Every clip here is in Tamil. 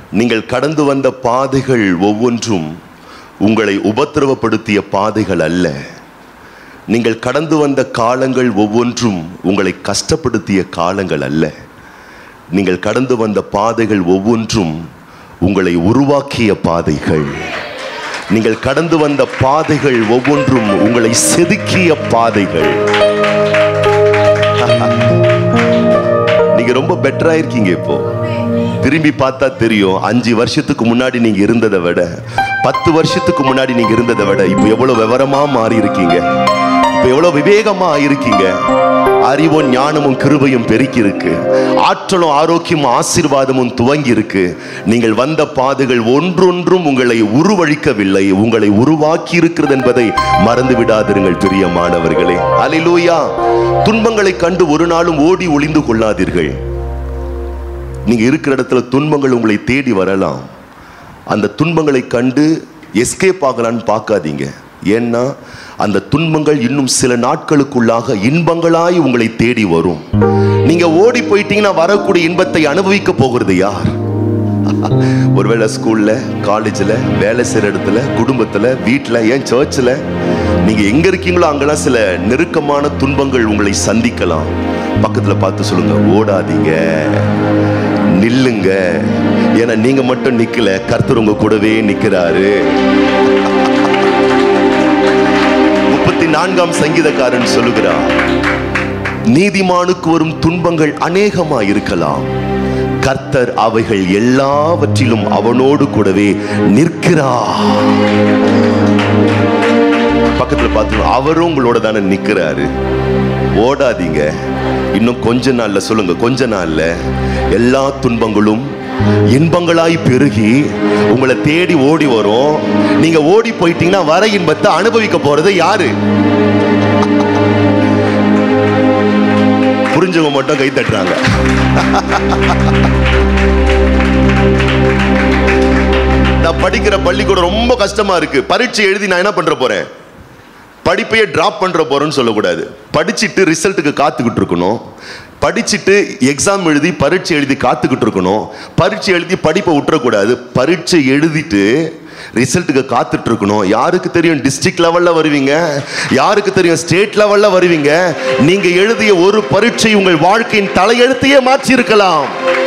நீங்கள் கடந்து வந்த பாதைகள் ஒவ்வொன்றும் உங்களை உபத்திரவப்படுத்திய பாதைகள் அல்ல நீங்கள் கடந்து வந்த காலங்கள் ஒவ்வொன்றும் உங்களை கஷ்டப்படுத்திய காலங்கள் அல்ல நீங்கள் கடந்து வந்த பாதைகள் ஒவ்வொன்றும் உங்களை உருவாக்கிய பாதைகள் நீங்கள் கடந்து வந்த பாதைகள் ஒவ்வொன்றும் உங்களை செதுக்கிய பாதைகள் நீங்க ரொம்ப பெட்டரா இருக்கீங்க இப்போ திரும்பி பார்த்தா தெரியும் அஞ்சு வருஷத்துக்கு முன்னாடி நீங்க இருந்ததை விட பத்து வருஷத்துக்கு முன்னாடி நீங்க இருந்ததை விட இப்போ எவ்வளவு விவரமா மாறி இருக்கீங்க இப்போ எவ்வளவு விவேகமா ஆயிருக்கீங்க அறிவும் ஞானமும் கிருபையும் பெருக்கி இருக்கு ஆற்றலும் ஆரோக்கியமும் ஆசீர்வாதமும் துவங்கி இருக்கு நீங்கள் வந்த பாதைகள் ஒன்றொன்றும் உங்களை உருவழிக்கவில்லை உங்களை உருவாக்கி இருக்கிறது என்பதை மறந்து விடாதிருங்கள் பிரியமானவர்களே அலிலூயா துன்பங்களை கண்டு ஒரு நாளும் ஓடி ஒளிந்து கொள்ளாதீர்கள் நீங்க இருக்கிற இடத்துல துன்பங்கள் உங்களை தேடி வரலாம் அந்த துன்பங்களை கண்டு எஸ்கேப் ஆகலான்னு பார்க்காதீங்க ஏன்னா அந்த துன்பங்கள் இன்னும் சில நாட்களுக்குள்ளாக இன்பங்களாய் உங்களை தேடி வரும் நீங்க ஓடி போயிட்டீங்கன்னா வரக்கூடிய இன்பத்தை அனுபவிக்க போகிறது யார் ஒருவேளை ஸ்கூல்ல காலேஜில் வேலை செய்கிற இடத்துல குடும்பத்தில் வீட்டில் ஏன் சர்ச்சில் நீங்க எங்க இருக்கீங்களோ அங்கெல்லாம் சில நெருக்கமான துன்பங்கள் உங்களை சந்திக்கலாம் பக்கத்துல பார்த்து சொல்லுங்க ஓடாதீங்க நில்லுங்க ஏன்னா நீங்க மட்டும் நிக்கல கர்த்தர் உங்க கூடவே நிக்கிறாரு முப்பத்தி நான்காம் சங்கீதக்காரன் சொல்லுகிறார் நீதிமானுக்கு வரும் துன்பங்கள் அநேகமா இருக்கலாம் கர்த்தர் அவைகள் எல்லாவற்றிலும் அவனோடு கூடவே நிற்கிறார் பக்கத்துல பார்த்து அவரும் உங்களோட தானே நிக்கிறாரு ஓடாதீங்க இன்னும் கொஞ்ச நாள்ல சொல்லுங்க கொஞ்ச நாள்ல எல்லா துன்பங்களும் இன்பங்களாய் பெருகி உங்களை தேடி ஓடி வரும் நீங்க ஓடி போயிட்டீங்கன்னா வர இன்பத்தை அனுபவிக்க போறது யாரு புரிஞ்சவங்க மட்டும் கை தட்டுறாங்க நான் படிக்கிற பள்ளிக்கூடம் ரொம்ப கஷ்டமா இருக்கு பரீட்சை எழுதி நான் என்ன பண்ற போறேன் படிப்பையே டிராப் பண்ற போறேன்னு சொல்லக்கூடாது படிச்சுட்டு ரிசல்ட்டுக்கு காத்துக்கிட்டு இருக்கணும் படிச்சுட்டு எக்ஸாம் எழுதி பரீட்சை எழுதி காத்துக்கிட்டு இருக்கணும் பரீட்சை எழுதி படிப்பை விட்டுறக்கூடாது பரீட்சை எழுதிட்டு ரிசல்ட்டுக்கு காத்துட்டு இருக்கணும் யாருக்கு தெரியும் டிஸ்ட்ரிக்ட் லெவல்ல வருவீங்க யாருக்கு தெரியும் ஸ்டேட் லெவல்ல வருவீங்க நீங்க எழுதிய ஒரு பரீட்சை உங்கள் வாழ்க்கையின் தலையெழுத்தையே மாற்றி இருக்கலாம்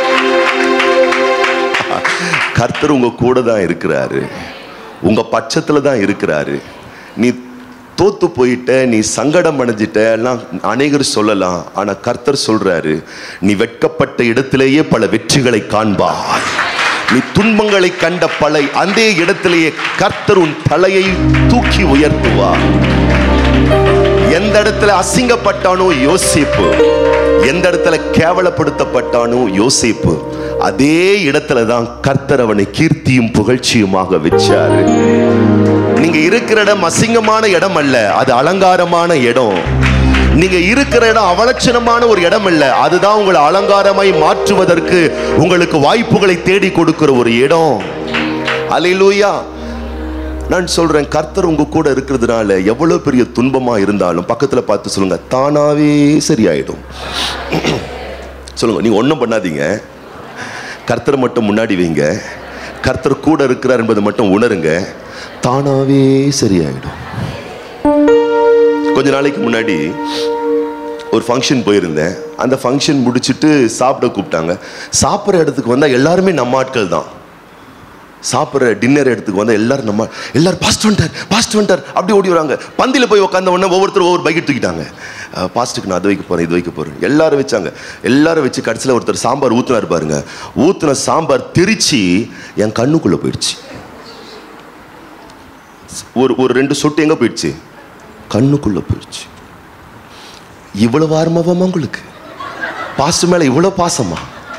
கர்த்தர் உங்க கூட தான் இருக்கிறாரு உங்க பட்சத்துல தான் இருக்கிறாரு நீ தோத்து போயிட்ட நீ சங்கடம் அடைஞ்சிட்ட எல்லாம் அநேகர் சொல்லலாம் ஆனா கர்த்தர் சொல்றாரு நீ வெட்கப்பட்ட இடத்திலேயே பல வெற்றிகளை காண்பாய் நீ துன்பங்களை கண்ட பல அந்த இடத்திலேயே கர்த்தர் உன் தலையை தூக்கி உயர்த்துவார் எந்த இடத்துல அசிங்கப்பட்டானோ யோசிப்பு எந்த இடத்துல கேவலப்படுத்தப்பட்டானோ யோசிப்பு அதே இடத்துல தான் கர்த்தர் அவனை கீர்த்தியும் புகழ்ச்சியுமாக வச்சாரு நீங்க இருக்கிற இடம் அசிங்கமான இடம் அல்ல அது அலங்காரமான இடம் நீங்க இருக்கிற இடம் அவலட்சணமான ஒரு இடம் இல்ல அதுதான் உங்களை அலங்காரமாய் மாற்றுவதற்கு உங்களுக்கு வாய்ப்புகளை தேடி கொடுக்கிற ஒரு இடம் அலையிலூயா நான் சொல்றேன் கர்த்தர் உங்க கூட இருக்கிறதுனால எவ்வளவு பெரிய துன்பமா இருந்தாலும் பக்கத்துல பார்த்து சொல்லுங்க தானாவே சரியாயிடும் சொல்லுங்க நீங்க ஒண்ணும் பண்ணாதீங்க கர்த்தர் மட்டும் முன்னாடி வைங்க கர்த்தர் கூட இருக்கிறார் என்பதை மட்டும் உணருங்க தானாவே சரியாயிடும் கொஞ்ச நாளைக்கு முன்னாடி ஒரு ஃபங்க்ஷன் போயிருந்தேன் அந்த ஃபங்க்ஷன் முடிச்சுட்டு சாப்பிட கூப்பிட்டாங்க சாப்பிட்ற இடத்துக்கு வந்தால் எல்லாருமே நம்ம ஆட்கள் தான் சாப்பிட்ற டின்னர் இடத்துக்கு வந்தால் எல்லாரும் நம்ம எல்லாரும் பாஸ்ட் வந்துட்டார் பாஸ்ட் வந்துட்டார் அப்படி ஓடி வராங்க பந்தியில் போய் உட்காந்த உடனே ஒவ்வொருத்தரும் ஒவ்வொரு பைக்கெட் தூக்கிட்டாங்க அஹ், பாஸ்ட்டுக்கு நான் அதை வைக்க போகிறேன் இது வைக்க போகிறேன் எல்லாரும் வச்சாங்க எல்லாரும் வச்சு கடைசியில் ஒருத்தர் சாம்பார் ஊத்துனாரு பாருங்க ஊத்துன சாம்பார் திரிச்சு என் கண்ணுக்குள்ளே போயிடுச்சு ஒரு ஒரு ரெண்டு சொட்டு எங்கே போயிடுச்சு கண்ணுக்குள்ளே போயிடுச்சு இவ்வளவு ஆர்மவமா உங்களுக்கு பாஸ்ட் மேலே இவ்வளோ பாசமா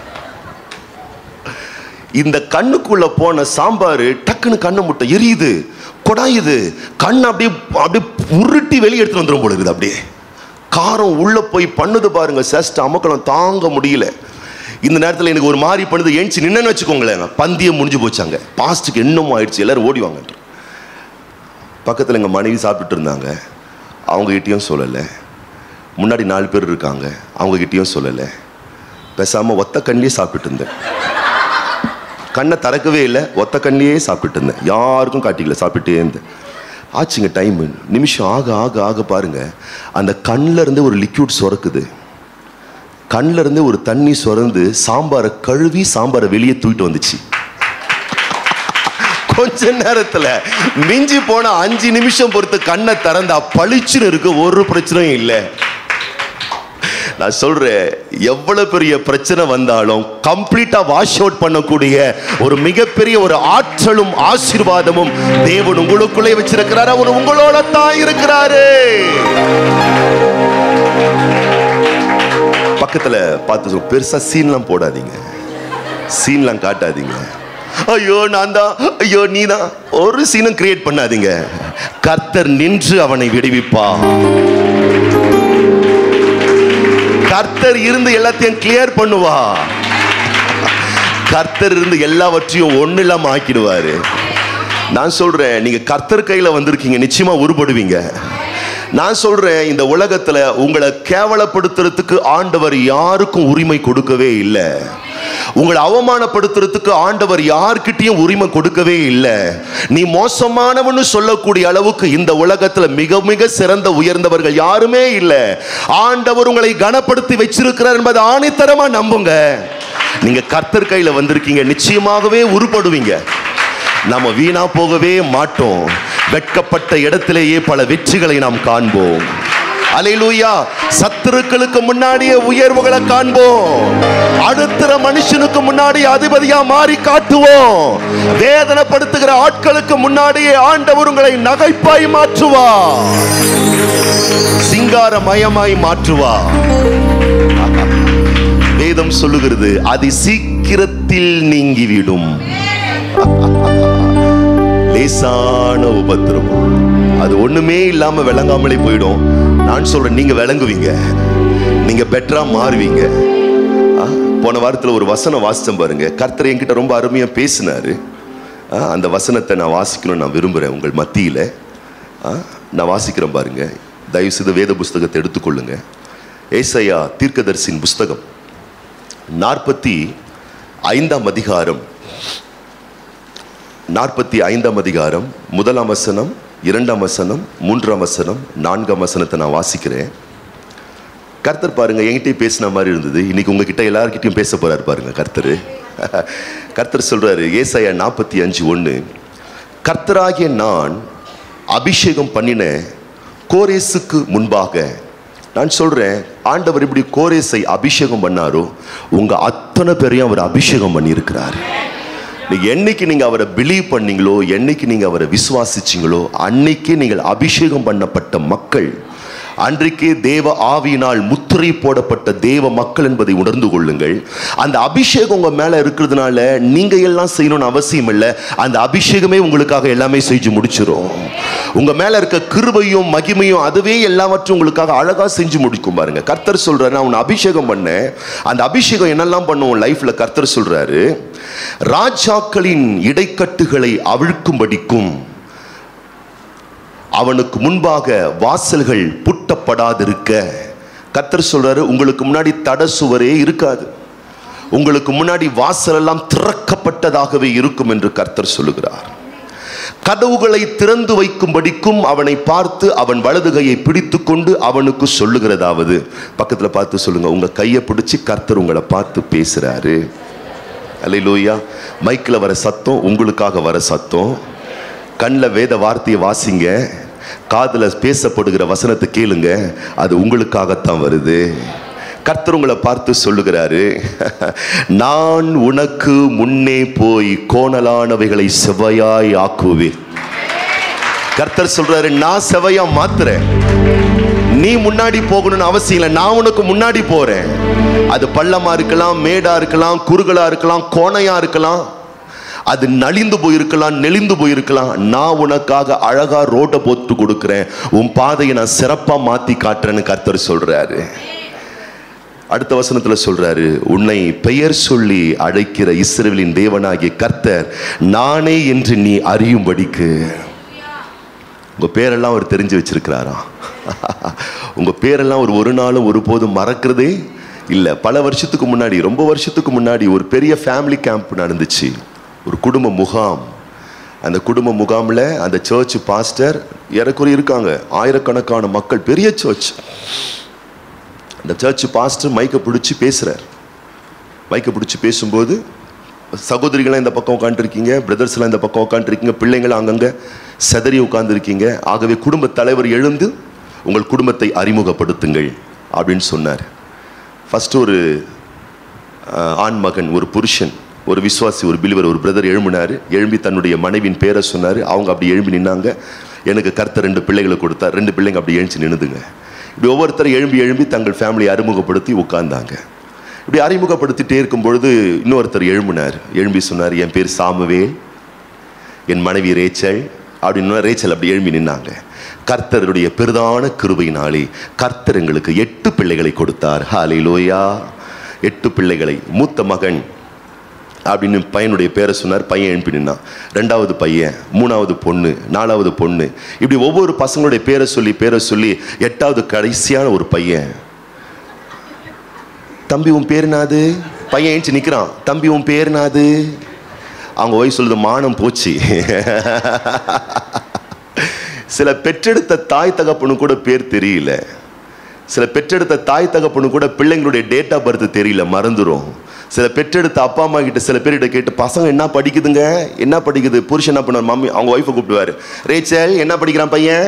இந்த கண்ணுக்குள்ள போன சாம்பார் டக்குன்னு கண்ணை முட்டை எரியுது கொடாயுது கண் அப்படியே அப்படியே உருட்டி வெளியே எடுத்துட்டு வந்துடும் போல இருக்குது அப்படியே காரம் உள்ள போய் பண்ணுது பாருங்க செஸ்ட் அமக்கலம் தாங்க முடியல இந்த நேரத்தில் எனக்கு ஒரு மாதிரி பண்ணுது ஏஞ்சி நின்னு வச்சுக்கோங்களேன் பந்தியம் முடிஞ்சு போச்சாங்க பாஸ்ட்டுக்கு என்னமோ ஆயிடுச்சு எல்லாரும் ஓடிவாங்க பக்கத்தில் எங்கள் மனைவி சாப்பிட்டுட்டு இருந்தாங்க அவங்ககிட்டயும் சொல்லலை முன்னாடி நாலு பேர் இருக்காங்க அவங்ககிட்டயும் சொல்லலை பேசாமல் ஒத்த கண்ணிலே சாப்பிட்டுட்டு இருந்தேன் கண்ணை திறக்கவே இல்லை ஒத்த கண்ணிலே சாப்பிட்டுட்டு இருந்தேன் யாருக்கும் காட்டிக்கல சாப்பிட்டுட்டே இருந்தேன் ஆச்சுங்க டைம் நிமிஷம் ஆக ஆக ஆக பாருங்க அந்த கண்ணில் இருந்து ஒரு லிக்யூட் சுரக்குது கண்ணில் இருந்து ஒரு தண்ணி சுரந்து சாம்பாரை கழுவி சாம்பாரை வெளியே தூக்கிட்டு வந்துச்சு கொஞ்ச நேரத்துல மிஞ்சி போன அஞ்சு நிமிஷம் பொறுத்து கண்ணை திறந்தா பளிச்சுன்னு இருக்கு ஒரு பிரச்சனையும் இல்லை நான் சொல்றேன் எவ்வளவு பெரிய பிரச்சனை வந்தாலும் கம்ப்ளீட்டா வாஷ் அவுட் பண்ணக்கூடிய ஒரு மிகப்பெரிய ஒரு ஆற்றலும் ஆசீர்வாதமும் தேவன் உங்களுக்குள்ளே வச்சிருக்கிறார் அவர் உங்களோட தான் இருக்கிறாரு பக்கத்துல பார்த்து சொல்லு, பெருசா சீன்லாம் போடாதீங்க சீன்லாம் காட்டாதீங்க ஐயோ நான் தான் ஐயோ நீ தான் ஒரு சீனும் கிரியேட் பண்ணாதீங்க கர்த்தர் நின்று அவனை விடுவிப்பா கர்த்தர் இருந்து எல்லாத்தையும் கிளியர் பண்ணுவா கர்த்தர் இருந்து எல்லாவற்றையும் ஒண்ணு இல்லாம ஆக்கிடுவாரு நான் சொல்றேன் நீங்க கர்த்தர் கையில வந்திருக்கீங்க நிச்சயமா உருப்படுவீங்க நான் சொல்றேன் இந்த உலகத்துல உங்களை கேவலப்படுத்துறதுக்கு ஆண்டவர் யாருக்கும் உரிமை கொடுக்கவே இல்லை உங்களை அவமானப்படுத்துறதுக்கு ஆண்டவர் யார்கிட்டயும் உரிமை கொடுக்கவே இல்லை நீ மோசமானவன்னு சொல்லக்கூடிய அளவுக்கு இந்த உலகத்துல மிக மிக சிறந்த உயர்ந்தவர்கள் யாருமே இல்லை ஆண்டவர் உங்களை கனப்படுத்தி வச்சிருக்கிறார் என்பதை ஆணித்தரமா நம்புங்க நீங்க கர்த்தர் கையில வந்திருக்கீங்க நிச்சயமாகவே உருப்படுவீங்க நம்ம வீணா போகவே மாட்டோம் வெட்கப்பட்ட இடத்திலேயே பல வெற்றிகளை நாம் காண்போம் அலையிலூயா சத்துருக்களுக்கு முன்னாடியே உயர்வுகளை காண்போம் அடுத்த மனுஷனுக்கு முன்னாடி அதிபதியா மாறி காட்டுவோம் வேதனைப்படுத்துகிற ஆட்களுக்கு முன்னாடியே ஆண்டவர் உங்களை நகைப்பாய் மாற்றுவா சிங்காரமயமாய் மாற்றுவா வேதம் சொல்லுகிறது அது சீக்கிரத்தில் நீங்கிவிடும் லேசான உபத்திரவம் அது ஒண்ணுமே இல்லாம விளங்காமலே போயிடும் நான் சொல்றேன் நீங்க விளங்குவீங்க நீங்க பெட்டரா மாறுவீங்க ஆ, போன வாரத்துல ஒரு வசனம் வாசிச்சேன் பாருங்க கர்த்தர் என்கிட்ட ரொம்ப அருமையா பேசினாரு ஆ, அந்த வசனத்தை நான் வாசிக்கணும்னு நான் விரும்புறேன் உங்கள் மத்தியில ஆ, நான் வாசிக்கிறேன் பாருங்க தயவு செய்து வேத புஸ்தகத்தை எடுத்துக்கொள்ளுங்க ஏசையா தீர்க்கதரிசியின் புஸ்தகம் நாற்பத்தி ஐந்தாம் அதிகாரம் நாற்பத்தி ஐந்தாம் அதிகாரம் முதலாம் வசனம் இரண்டாம் வசனம் மூன்றாம் வசனம் நான்காம் வசனத்தை நான் வாசிக்கிறேன் கர்த்தர் பாருங்க என்கிட்டயும் பேசின மாதிரி இருந்தது இன்னைக்கு உங்ககிட்ட எல்லார்கிட்டயும் பேச போறாரு பாருங்க கர்த்தர் கர்த்தர் சொல்றாரு ஏசாயா நாற்பத்தி அஞ்சு ஒன்று கர்த்தராகிய நான் அபிஷேகம் பண்ணின கோரேசுக்கு முன்பாக நான் சொல்றேன் ஆண்டவர் இப்படி கோரேசை அபிஷேகம் பண்ணாரோ உங்க அத்தனை பேரையும் அவர் அபிஷேகம் பண்ணியிருக்கிறார் நீங்க என்னைக்கு நீங்க அவரை பிலீவ் பண்ணீங்களோ என்னைக்கு நீங்க அவரை விசுவாசிச்சீங்களோ அன்னைக்கு நீங்கள் அபிஷேகம் பண்ணப்பட்ட மக்கள் அன்றைக்கே தேவ ஆவியினால் முத்திரை போடப்பட்ட தேவ மக்கள் என்பதை உணர்ந்து கொள்ளுங்கள் அந்த அபிஷேகம் உங்க மேல இருக்கிறதுனால நீங்க எல்லாம் செய்யணும்னு அவசியம் இல்லை அந்த அபிஷேகமே உங்களுக்காக எல்லாமே செஞ்சு முடிச்சிரும் உங்க மேல இருக்க கிருபையும் மகிமையும் அதுவே எல்லாவற்றும் உங்களுக்காக அழகா செஞ்சு முடிக்கும் பாருங்க கர்த்தர் சொல்றாரு நான் உன்னை அபிஷேகம் பண்ணேன் அந்த அபிஷேகம் என்னெல்லாம் பண்ணுவோம் லைஃப்ல கர்த்தர் சொல்றாரு ராஜாக்களின் இடைக்கட்டுகளை அவிழ்க்கும்படிக்கும் அவனுக்கு முன்பாக வாசல்கள் பூட்டப்படாதிருக்க கர்த்தர் சொல்றாரு உங்களுக்கு முன்னாடி தட சுவரே இருக்காது உங்களுக்கு முன்னாடி வாசல் எல்லாம் திறக்கப்பட்டதாகவே இருக்கும் என்று கர்த்தர் சொல்லுகிறார் கதவுகளை திறந்து வைக்கும்படிக்கும் அவனை பார்த்து அவன் வலது கையை பிடித்து கொண்டு அவனுக்கு சொல்லுகிறதாவது பக்கத்துல பார்த்து சொல்லுங்க உங்க கையை பிடிச்சு கர்த்தர் உங்களை பார்த்து பேசுறாரு அல்லையிலூயா மைக்கில் வர சத்தம் உங்களுக்காக வர சத்தம் கண்ணில் வேத வார்த்தையை வாசிங்க காதுல பேசப்படுகிற வசனத்தை கேளுங்க அது உங்களுக்காகத்தான் வருது கர்த்தர் உங்களை பார்த்து சொல்லுகிறாரு நான் உனக்கு முன்னே போய் கோணலானவைகளை செவ்வையாய் ஆக்குவேன் கர்த்தர் சொல்றாரு நான் செவையா மாத்துறேன் நீ முன்னாடி போகணும்னு அவசியம் இல்லை நான் உனக்கு முன்னாடி போறேன் அது பள்ளமா இருக்கலாம் மேடா இருக்கலாம் குறுகலா இருக்கலாம் கோணையா இருக்கலாம் அது நலிந்து போயிருக்கலாம் நெளிந்து போயிருக்கலாம் நான் உனக்காக அழகா ரோட்டை போட்டு கொடுக்கிறேன் உன் பாதையை நான் சிறப்பா மாத்தி காட்டுறேன்னு கர்த்தர் சொல்றாரு அடுத்த வசனத்துல சொல்றாரு உன்னை பெயர் சொல்லி அழைக்கிற இஸ்ரவேலின் தேவனாகிய கர்த்தர் நானே என்று நீ அறியும்படிக்கு உங்க பேரெல்லாம் அவர் தெரிஞ்சு வச்சிருக்கிறாராம் உங்க பேரெல்லாம் ஒரு ஒரு நாளும் ஒருபோதும் மறக்கிறதே இல்லை பல வருஷத்துக்கு முன்னாடி ரொம்ப வருஷத்துக்கு முன்னாடி ஒரு பெரிய ஃபேமிலி கேம்ப் நடந்துச்சு ஒரு குடும்ப முகாம் அந்த குடும்ப முகாமில் அந்த சர்ச் பாஸ்டர் ஏறக்குறைய இருக்காங்க ஆயிரக்கணக்கான மக்கள் பெரிய சர்ச் அந்த சர்ச் பாஸ்டர் மைக்கை பிடிச்சி பேசுகிறார் மைக்கை பிடிச்சி பேசும்போது சகோதரிகளாம் இந்த பக்கம் உட்காந்துருக்கீங்க பிரதர்ஸ்லாம் இந்த பக்கம் உட்காந்துருக்கீங்க பிள்ளைங்களும் அங்கங்கே செதறி உட்காந்துருக்கீங்க ஆகவே குடும்ப தலைவர் எழுந்து உங்கள் குடும்பத்தை அறிமுகப்படுத்துங்கள் அப்படின்னு சொன்னார் ஃபஸ்ட்டு ஒரு ஆஹ், ஆண் மகன் ஒரு புருஷன் ஒரு விசுவாசி ஒரு பிலிவர் ஒரு பிரதர் எழும்பினார் எழும்பி தன்னுடைய மனைவியின் பேரை சொன்னார் அவங்க அப்படி எழும்பி நின்னாங்க எனக்கு கர்த்தர் ரெண்டு பிள்ளைகளை கொடுத்தார் ரெண்டு பிள்ளைங்க அப்படி எழுந்து நின்னுதுங்க இப்படி ஒவ்வொருத்தரும் எழும்பி எழும்பி தங்கள் ஃபேமிலியை அறிமுகப்படுத்தி உட்கார்ந்தாங்க இப்படி அறிமுகப்படுத்திட்டே இருக்கும் பொழுது இன்னொருத்தர் எழும்பினார் எழும்பி சொன்னார் என் பேர் சாமுவேல் என் மனைவி ரேச்சல் அப்படின்னு ரேச்சல் அப்படி எழும்பி நின்னாங்க கர்த்தருடைய பெரிதான கிருபையினாலே கர்த்தர் எங்களுக்கு எட்டு பிள்ளைகளை கொடுத்தார் ஹாலே லோயா எட்டு பிள்ளைகளை மூத்த மகன் அப்படின்னு பையனுடைய பேரை சொன்னார் பையன் எழுப்பி நின்னான் ரெண்டாவது பையன் மூணாவது பொண்ணு நாலாவது பொண்ணு இப்படி ஒவ்வொரு பசங்களுடைய பேரை சொல்லி பேரை சொல்லி எட்டாவது கடைசியான ஒரு பையன் தம்பி உன் பேர் என்னது பையன் ஏஞ்சி நிற்கிறான் தம்பி உன் பேர் என்னது அவங்க ஒய்ஃப் சொல்லுது மானம் போச்சு சில பெற்றெடுத்த தாய் தகப்பனு கூட பேர் தெரியல சில பெற்றெடுத்த தாய் தகப்பனு கூட பிள்ளைங்களுடைய டேட் ஆஃப் பர்த் தெரியல மறந்துடும் சில பெற்றெடுத்த அப்பா அம்மா கிட்ட சில பேர்கிட்ட கேட்டு பசங்க என்ன படிக்குதுங்க என்ன படிக்குது புருஷன் என்ன பண்ணார் மம்மி அவங்க ஒய்ஃபை கூப்பிடுவாரு ரேச்சல் என்ன படிக்கிறான் பையன்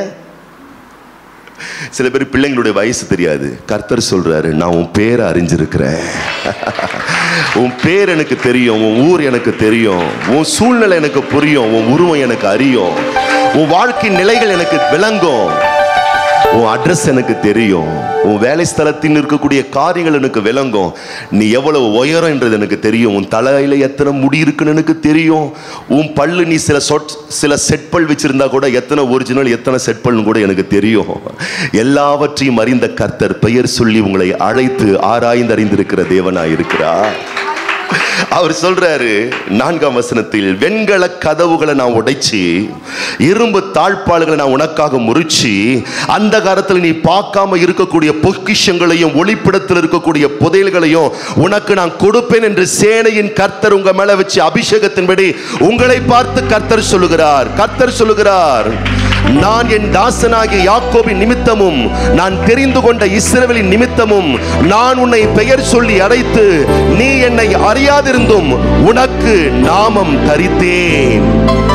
சில பேர் பிள்ளைங்களுடைய வயசு தெரியாது கர்த்தர் சொல்றாரு நான் உன் பேரை அறிஞ்சிருக்கிறேன் உன் பேர் எனக்கு தெரியும் உன் ஊர் எனக்கு தெரியும் உன் சூழ்நிலை எனக்கு புரியும் உன் உருவம் எனக்கு அறியும் உன் வாழ்க்கை நிலைகள் எனக்கு விளங்கும் உன் அட்ரஸ் எனக்கு தெரியும் உன் வேலை ஸ்தலத்தில் இருக்கக்கூடிய காரியங்கள் எனக்கு விளங்கும் நீ எவ்வளவு உயரம் என்றது எனக்கு தெரியும் உன் தலையில எத்தனை முடி இருக்குன்னு எனக்கு தெரியும் உன் பல்லு நீ சில சொட் சில செட் பல் வச்சிருந்தா கூட எத்தனை ஒரிஜினல் எத்தனை செட் பல்னு கூட எனக்கு தெரியும் எல்லாவற்றையும் அறிந்த கர்த்தர் பெயர் சொல்லி உங்களை அழைத்து ஆராய்ந்து அறிந்திருக்கிற தேவனாய் இருக்கிறார் அவர் சொல்றாரு நான்காம் வசனத்தில் வெண்கல கதவுகளை நான் உடைச்சி இரும்பு தாழ்பாள்களை நான் உனக்காக முறிச்சு அந்த காலத்தில் நீ பார்க்காம இருக்கக்கூடிய பொக்கிஷங்களையும் ஒளிப்பிடத்தில் இருக்கக்கூடிய புதையல்களையும் உனக்கு நான் கொடுப்பேன் என்று சேனையின் கர்த்தர் உங்க மேல வச்சு அபிஷேகத்தின்படி உங்களை பார்த்து கர்த்தர் சொல்லுகிறார் கர்த்தர் சொல்லுகிறார் நான் என் தாசனாகிய யாக்கோபின் நிமித்தமும் நான் தெரிந்து கொண்ட இஸ்ரவேலின் நிமித்தமும் நான் உன்னை பெயர் சொல்லி அழைத்து நீ என்னை அறியாதிருந்தும் உனக்கு நாமம் தரித்தேன்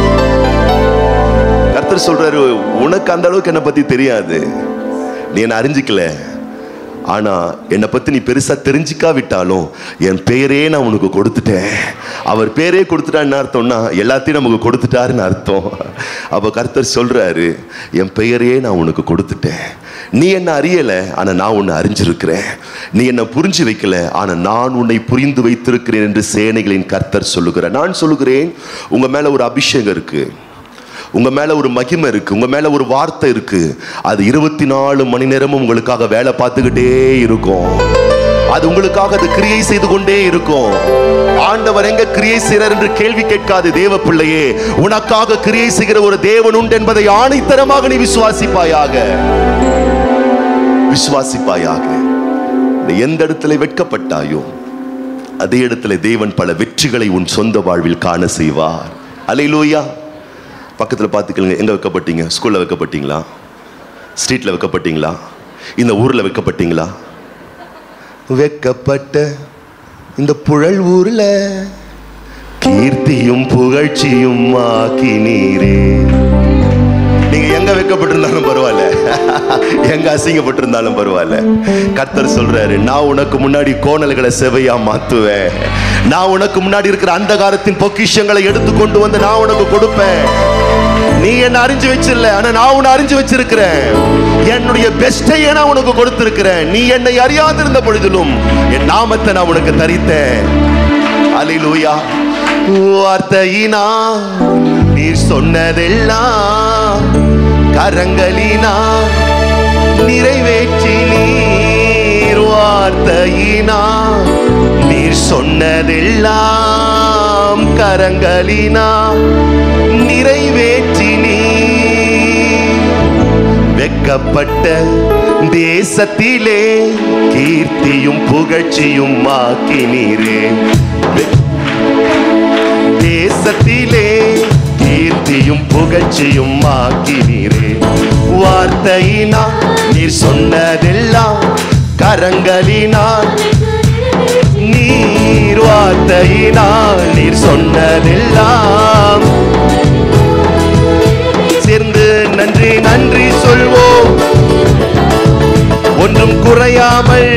கர்த்தர் சொல்றாரு உனக்கு அந்த அளவுக்கு என்னை பத்தி தெரியாது நீ என்ன அறிஞ்சிக்கல ஆனா என்னை பத்தி நீ பெருசா தெரிஞ்சிக்காவிட்டாலும் என் பெயரே நான் உனக்கு கொடுத்துட்டேன் அவர் பேரே கொடுத்துட்டான்னு அர்த்தம்னா எல்லாத்தையும் நமக்கு கொடுத்துட்டாருன்னு அர்த்தம் அப்ப கர்த்தர் சொல்றாரு என் பெயரே நான் உனக்கு கொடுத்துட்டேன் நீ என்ன அறியல ஆனா நான் உன்னை அறிஞ்சிருக்கிறேன் நீ என்ன புரிஞ்சு வைக்கல ஆனா நான் உன்னை புரிந்து வைத்திருக்கிறேன் என்று சேனைகளின் கர்த்தர் சொல்லுகிறார் நான் சொல்லுகிறேன் உங்க மேல ஒரு அபிஷேகம் இருக்கு உங்க மேல ஒரு மகிமை இருக்கு உங்க மேல ஒரு வார்த்தை இருக்கு அது இருபத்தி நாலு மணி நேரமும் உங்களுக்காக வேலை பார்த்துக்கிட்டே இருக்கும் அது உங்களுக்காக அது கிரியை செய்து கொண்டே இருக்கும் ஆண்டவர் எங்க கிரியை செய்கிறார் என்று கேள்வி கேட்காது தேவ பிள்ளையே உனக்காக கிரியை செய்கிற ஒரு தேவன் உண்டு என்பதை ஆணைத்தரமாக நீ விசுவாசிப்பாயாக விசுவாசிப்பாயாக நீ எந்த இடத்துல வெட்கப்பட்டாயோ அதே இடத்துல தேவன் பல வெற்றிகளை உன் சொந்த வாழ்வில் காண செய்வார் அலையிலூயா பக்கத்தில் பார்த்துக்கலுங்க எங்கே வைக்கப்பட்டீங்க ஸ்கூலில் வைக்கப்பட்டீங்களா ஸ்ட்ரீட்டில் வைக்கப்பட்டீங்களா இந்த ஊரில் வைக்கப்பட்டீங்களா வைக்கப்பட்ட இந்த புழல் ஊரில் கீர்த்தியும் புகழ்ச்சியும் ஆக்கினீரே நீங்க எங்க வைக்கப்பட்டிருந்தாலும் பரவாயில்ல எங்க அசிங்கப்பட்டிருந்தாலும் பரவாயில்ல கர்த்தர் சொல்றாரு நான் உனக்கு முன்னாடி கோணல்களை செவையா மாத்துவேன் நான் உனக்கு முன்னாடி இருக்கிற அந்தகாரத்தின் பொக்கிஷங்களை எடுத்து கொண்டு வந்து நான் உனக்கு கொடுப்பேன் நீ என்ன அறிஞ்சு வச்சிடல ஆனா நான் உன்னை அறிஞ்சு வச்சிருக்கிறேன் என்னுடைய பெஸ்டையே நான் உனக்கு கொடுத்திருக்கிறேன் நீ என்னை அறியாதிருந்த பொழுதிலும் என் நாமத்தை நான் உனக்கு தரித்தேன் அலிலூயா வார்த்தையினா நீர் சொன்னதெல்லாம் கரங்களினா நிறைவேற்றி நீர் வார்த்தையினா நீர் சொன்னதெல்லாம் கரங்களினா நிறைவேற்றி நீர் வெக்கப்பட்ட தேசத்திலே கீர்த்தியும் புகழ்ச்சியும் ஆக்கினீரே வெ- தேச புகழ்ச்சியும் ஆக்கினீரே வார்த்தையினால் நீர் சொன்னதெல்லாம் கரங்களினால் நீர் வார்த்தையினால் நீர் சொன்னதெல்லாம் சேர்ந்து நன்றி நன்றி சொல்வோம் ஒன்றும் குறையாமல்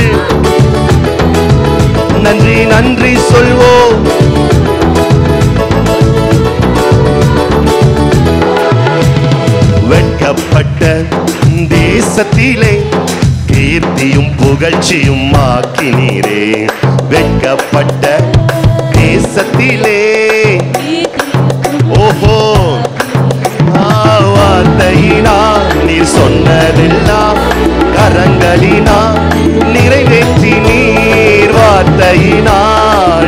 நன்றி நன்றி சொல்வோம் வெட்கப்பட்ட தேசத்திலே கீர்த்தியும் புகழ்ச்சியும் ஆக்கினீரே வெட்கப்பட்ட தேசத்திலே ஓஹோ வார்த்தையினால் நீர் சொன்னதெல்லாம் கரங்களினால் நிறைவேற்றி நீர் வார்த்தையினால்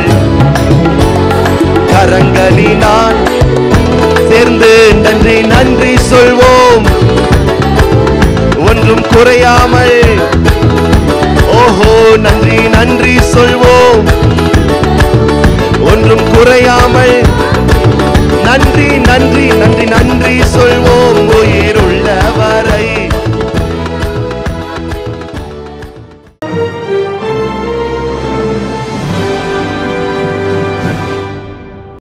கரங்களினால் சேர்ந்து நன்றி நன்றி சொல்வோம் ஒன்றும் குறையாமல் ஓஹோ நன்றி நன்றி சொல்வோம் ஒன்றும் குறையாமல் நன்றி நன்றி நன்றி நன்றி